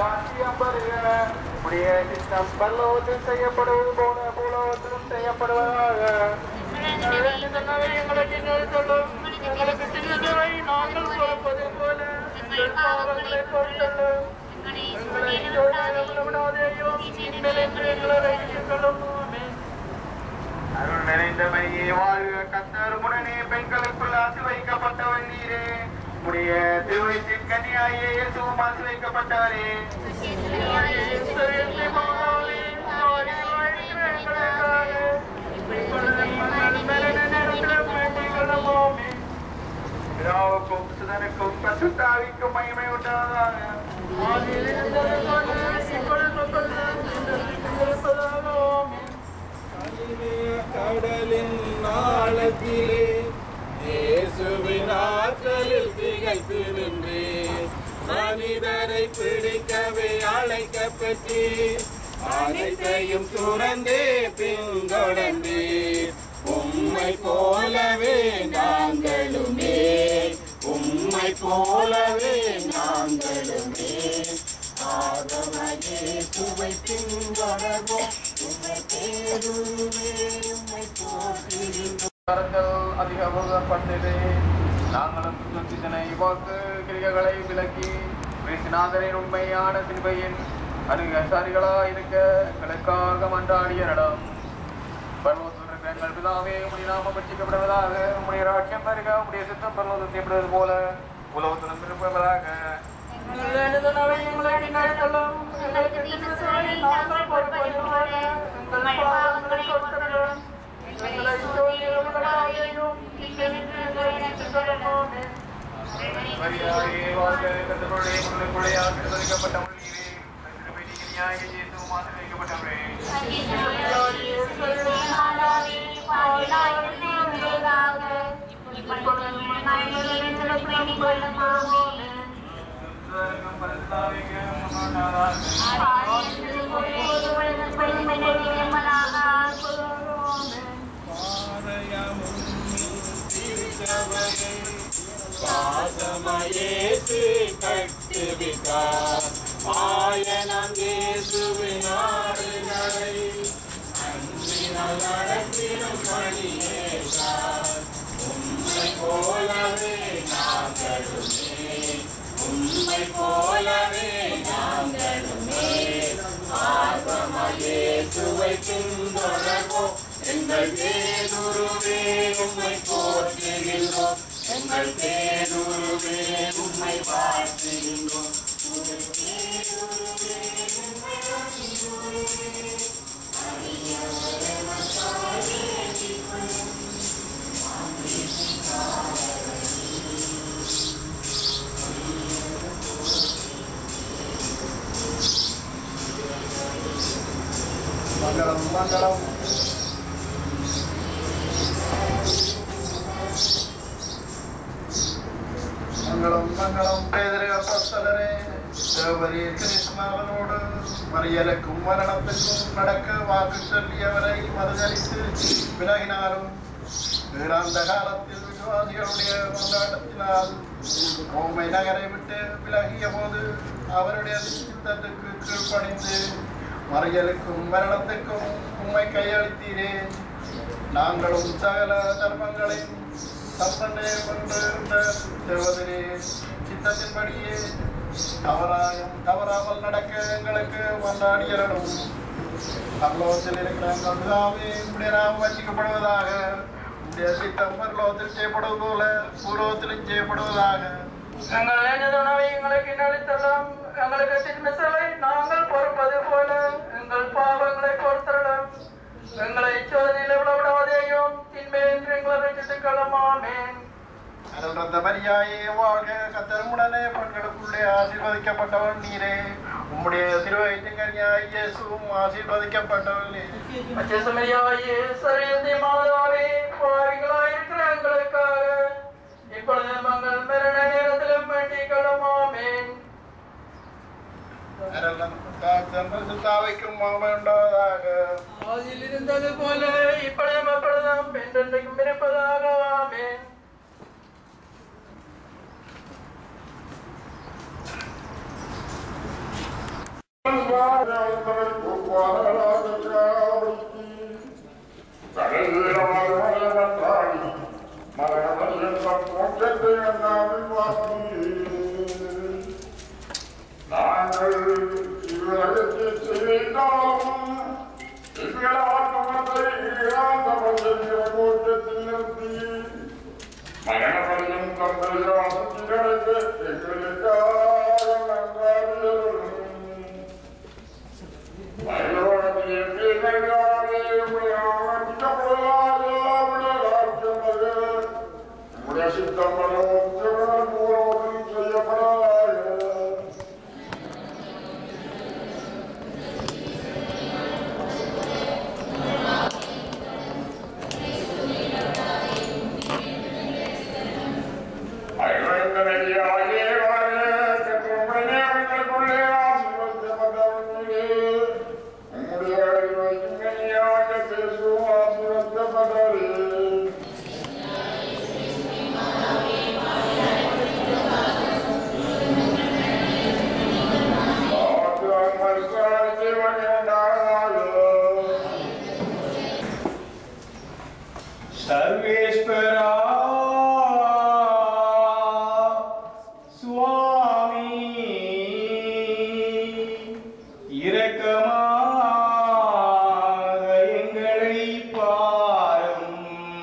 ராஜ்யம் வருக உடைய சித்தம் பல்லவத்தில் செய்யப்படுவது போல பூலோகத்திலும் செய்யப்படுவதாக எங்களுக்கு இன்னொரு சொல்லும் எங்களுக்கு சின்னதுவை நாங்கள் கொடுப்பது போல எங்கள் பாவங்களை பொறுத்தல்லும் எங்களை சோதனையில் விடாதேயும் இனிமேல் என்று எங்களை ரட்சித்துக் கொள்ளும் ஆமென். அருள் நிறைந்த மரியே வாழ்க கத்தர் உடனே பெண்களுக்குள் ஆசி வைக்கப்பட்டவள் நீரே உடைய திருவயிற்றின் கன்னியாயே இயேசுவும் ஆசி வைக்கப்பட்டவரே பிதாவுக்கும் சுதனுக்கும் பசுத்தாவிக்கும் மகிமை உண்டாவதாக ஆதியில் இருந்தது போல இப்பொழுதும் எப்பொழுதும் இருப்பதாக ஆமென். கடலின் நாளத்திலே இயேசுவின் ஆற்றலில் திகைத்து நின்றேன் மனிதரை பிடிக்கவே அழைக்கப்பட்டு அனைத்தையும் துறந்தே பின்தொடர்ந்தே உம்மை போலவே நாங்களுமே உம்மை போலவே நாங்களுமே ஆதவனே சுவை பின்தொடர்வோம் உம்மை தேடுவே உம்மை போற்றிடுவோம் கரங்கள் அதிகப்பட்டது நாங்களும் சுத்தினை வாக்கு கிரிகைகளை விலக்கி கிறிஸ்துநாதரின் உண்மையான சிலுவையின் அருகசாரிகளா இருக்க எங்களுக்காக மன்றாடிய நடம் பர்வத்தில் இருக்கிற எங்கள் பிதாவே உடைய நாமம் பட்சிக்கப்படுவதாக உடைய ராட்சியம் வருக உடைய சித்தம் பர்வதம் செய்யப்படுவது போல உலகத்திலும் இருப்பதாக மரியாதையே வாழ்க கத்தருடைய முன்னுக்குள்ளே ஆசீர்வதிக்கப்பட்ட உள்ளீரே கத்திரமேனிக்கு நியாய இயேசுவும் ஆசீர்வதிக்கப்பட்டவரே சுதனுக்கும் பரிசுத்தாவிக்கும் முன்னாதாக பாரயமும் திருச்சபையை பாசமயேசு கட்டுவித்தார் ஆயனம் இயேசுவின் ஆறுகளை அன்பினால் நடத்திடும் பணியேற்றார் உம்மை போலவே நாங்களுமே உம்மை போலவே நாங்களுமே ஆர்வமயேசுவை பின்தொடர்வோம் எங்கள் பேருருவே உம்மை போற்றுகின்றோம் எங்கள் பேருருவே உம்மை வாழ்த்துகின்றோம் உங்கள் பேருருவே உம்மை வாழ்த்துகின்றோம். மங்களம் மங்களம் மங்களம் மங்களம் பேதரே அப்போஸ்தலரே தேவரீர் கிருஷ்ணாவனோடு மறியலுக்கும் மரணத்துக்கும் நடக்க வாக்கு சொல்லியவரை மறுதளித்து விலகினாரும் அந்த காலத்தில் விசுவாசிகளுடைய கொண்டாட்டத்தினால் ரோமை நகரை விட்டு விலகிய போது அவருடைய சித்தத்துக்கு கீழ்ப்பணிந்து மறியலுக்கும் மரணத்துக்கும் உம்மை கையளித்தீரே நாங்களும் சகல தர்மங்களையும் தப்பண்டே கொண்டிருந்த தேவதிலே சித்தத்தின்படியே தவறாயும் தவறாமல் நடக்க எங்களுக்கு மன்றாடியரணும் பரலோகத்தில் இருக்கிற எங்கள் பிதாவே உடைய நாம் வச்சிக்கப்படுவதாக உடைய சித்தம் பரலோகத்தில் செய்யப்படுவது போல பூர்வத்திலும் செய்யப்படுவதாக எங்கள் வேண்டிய உணவை எங்களுக்கு அளித்தலாம் எங்களுக்கு தின்மிசலை நாங்கள் பொறுப்பது போல எங்கள் பாவங்களை பொறுத்தரலாம் எங்களை சோதனையில் விடவிடாதேயும் தின்மையின்றி எங்களை ரசித்துக் கொள்ளமாமேன் அருள் ரத்த மரியாயே வாழ்க கத்தருமுடனே பெண்களுக்குள்ளே ஆசீர்வதிக்கப்பட்டவன் நீரே உம்முடைய திருவயிற்றுங்கன்யாய் இயேசுவும் ஆசீர்வதிக்கப்பட்டவள் நீரே அச்சசமரியாயே சரியந்தி மாதாவே பாவிகளாயிருக்கிற எங்களுக்காக இப்பொழுது மங்கள் மரண நேரத்திலும் வேண்டிக் கொள்ளமாமேன் தாவைக்கும் மாமை உண்டாவதாக ஆதியில் இருந்தது போல இப்பொழுதும் எப்பொழுதும் என்றென்றைக்கும் இருப்பதாக ஆமென் நாங்கள் இவ்வுலகத்தில் செய்தாலும் எங்கள் ஆத்மத்தை இழந்த பகுதியை கூட்டத்தில் நிறுத்தி மரணமடையும் தந்தையாசிரியர்களுக்கு எங்களுக்காக நன்றாரியரும் மயிலோகத்திலே தீர்மையாலே உடைய ஆட்சிக்கப்படாத உடைய ராஜ்யம் வருக. உடைய சித்தம் வரவும் சிவன் மூலமும் செய்யப்படாத சர்வேஸ்வரா சுவாமி இரக்கமாக எங்களை பாரும்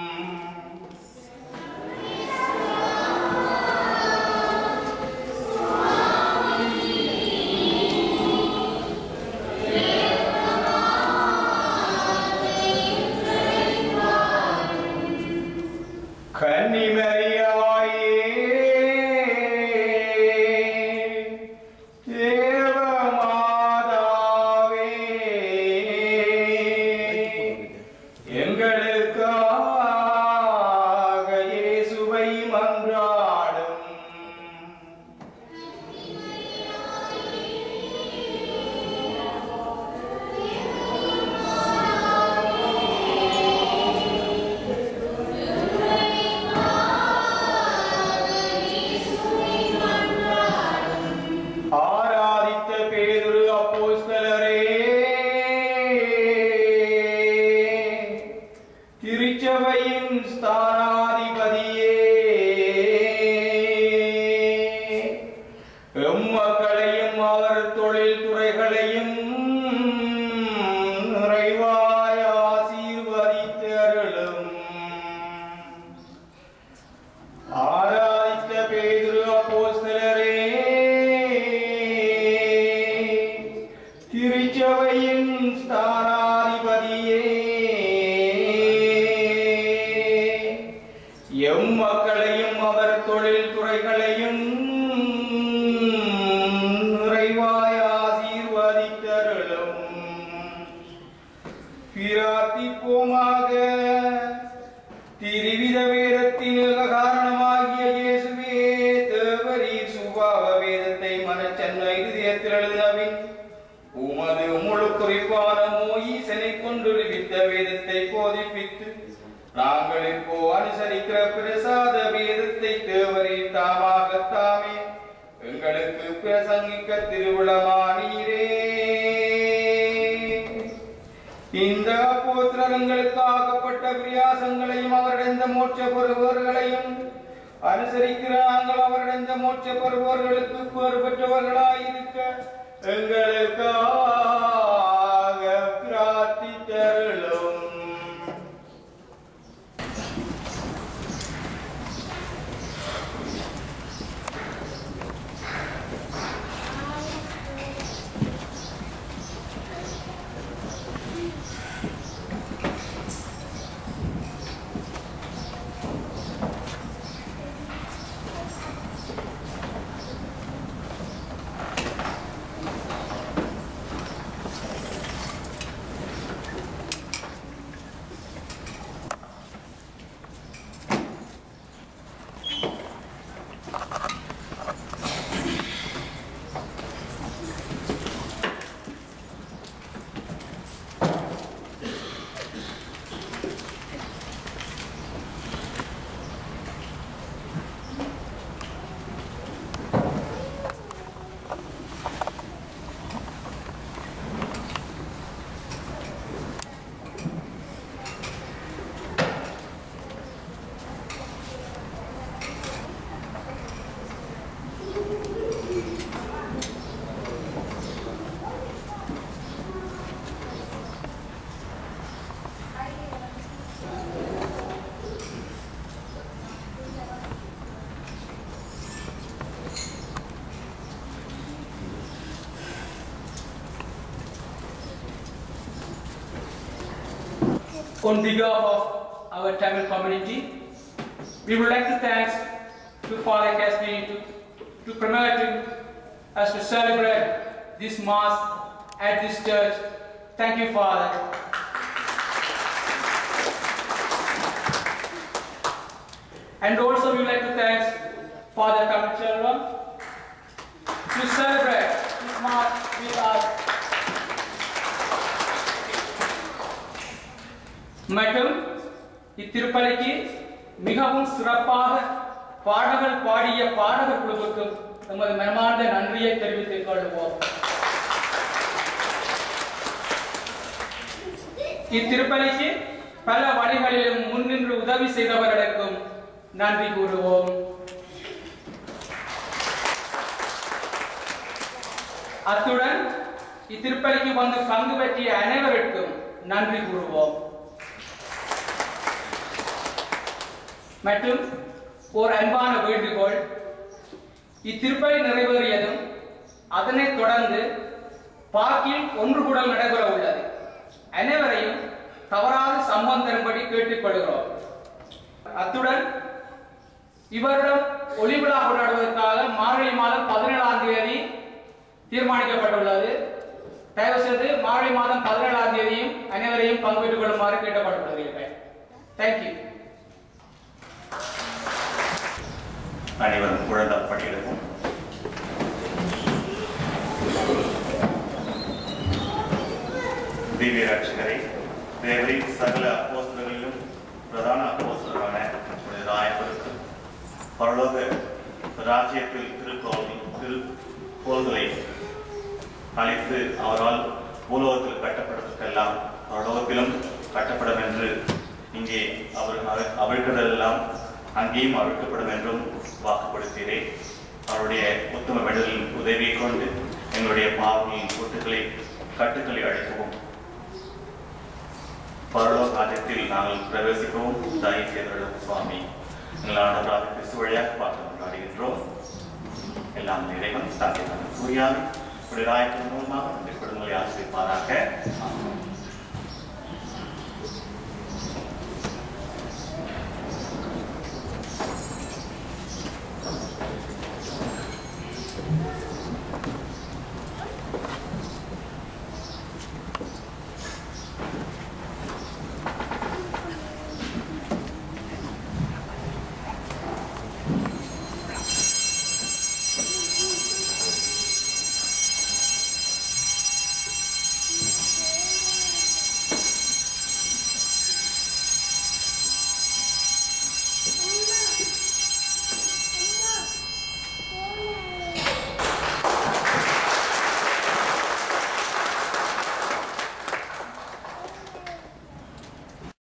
கன்னிமரியாயே தேவமாதாவே எங்களுக்காக இயேசுவை மன்றாடும் ஆராதித்த பேதுரு அப்போஸ்தலரே திருச்சபையின் ஸ்தானாதிபதியே எம்மக்களையும் அவர் தொழில் துறைகளையும் நிறைவாய் ஆசீர்வதித்து அருளும் ஆராதித்த பேதுரு அப்போஸ்தலரே திருச்சபையின் ஸ்தானாதிபதியே எம் மக்களையும் அவர் தொழில் துறைகளையும் நிறைவாய் ஆசீர்வதித்தருளும் பிரார்த்திப்போமாக திருவித வேதத்தின் காரணமாகிய இயேசுவே தேவரீர் சுபாவ வேதத்தை மனச்சன்ன இதயத்தில் எழுதினவின் உமது முழு குறிப்பான மோஈசனை கொண்டு வித்த வேதத்தை போதிப்பித்து நாங்கள் இப்போ அனுசரிக்கிற பிரசாத வேதத்தை தேவரீர் தாமாகத்தாமே எங்களுக்கு பிரசங்கிக்க திருவிழமானீரே இந்த போத்திரங்களுக்கு ஆகப்பட்ட பிரியாசங்களையும் அவரடைந்த மோட்ச பெறுபவர்களையும் அனுசரிக்கிற நாங்கள் அவரடைந்த மோட்ச பெறுபவர்களுக்கு பேர் பெற்றவர்களாயிருக்க எங்களுக்காக பிரார்த்தித்தருளும் on behalf of our Tamil community, we would like to thank to Father Cassidy to, to permit us to celebrate this Mass at this church. Thank you, Father. And also we would like to thank Father Kamacharva to celebrate this Mass with us. மற்றும் இத்திருப்பலிக்கு மிகவும் சிறப்பாக பாடல்கள் பாடிய பாடகர் குழுவுக்கும் நமது மனமார்ந்த நன்றியை தெரிவித்துக் கொள்வோம் இத்திருப்பலிக்கு பல வழிகளிலும் முன்னின்று உதவி செய்தவர்களுக்கும் நன்றி கூறுவோம் அத்துடன் இத்திருப்பலிக்கு வந்து பங்கு பற்றிய அனைவருக்கும் நன்றி கூறுவோம் மற்றும் ஓர் அன்பான வேண்டுகோள் இத்திருப்பலி நிறைவேறியதும் அதனைத் தொடர்ந்து பார்க்கில் ஒன்று கூடல் நடைபெற உள்ளது அனைவரையும் தவறாது சம்பந்தம் தரும்படி கேட்டுக்கொள்கிறோம் அத்துடன் இவரிடம் ஒளி விழா கொண்டாடுவதற்காக மார்கழி மாதம் பதினேழாம் தேதி தீர்மானிக்கப்பட்டுள்ளது தயவு செய்து மார்கழி மாதம் பதினேழாம் தேதியும் அனைவரையும் பங்கு பெற்றுக் கொள்ளுமாறு கேட்டுக்கொள்ளப்படுகிறேன் தேங்க்யூ அனைவரும் குழந்தால் பணியிடவும் திவ்ய ரட்சகரை தேவரின் சகல அப்போஸ்தலர்களிலும் பிரதான அப்போஸ்தலரான புனித ராயபுரத்து பரலோக ராஜ்யத்தில் திருக்கோவில் திருக்கோள்களை அழைத்து அவரால் பூலோகத்தில் கட்டப்படுவதற்கெல்லாம் பரலோகத்திலும் கட்டப்படும் என்று இங்கே அவர் அவ- அவிழ்க்கிறதெல்லாம் அங்கேயும் அவிழ்க்கப்படும் என்றும் வாக்குப்படுத்தீரே அவருடைய உத்தம விடுதலின் உதவியை கொண்டு எங்களுடைய பாவங்களின் கூட்டுகளை கட்டுக்களை அழைக்கவும் பரலோக ராஜ்யத்தில் நாங்கள் பிரவேசிக்கவும் தாய் செய்தவர்களும் சுவாமி எங்கள் ஆண்டவராக கிறிஸ்து வழியாக பார்த்து கொண்டாடுகின்றோம் எல்லாம் இறைவன் தந்தை சூரியாவை இப்படி ராயத்தின் மூலமாக இந்த குடும்பங்களை ஆசிரிப்பாராக ஆமென். Thank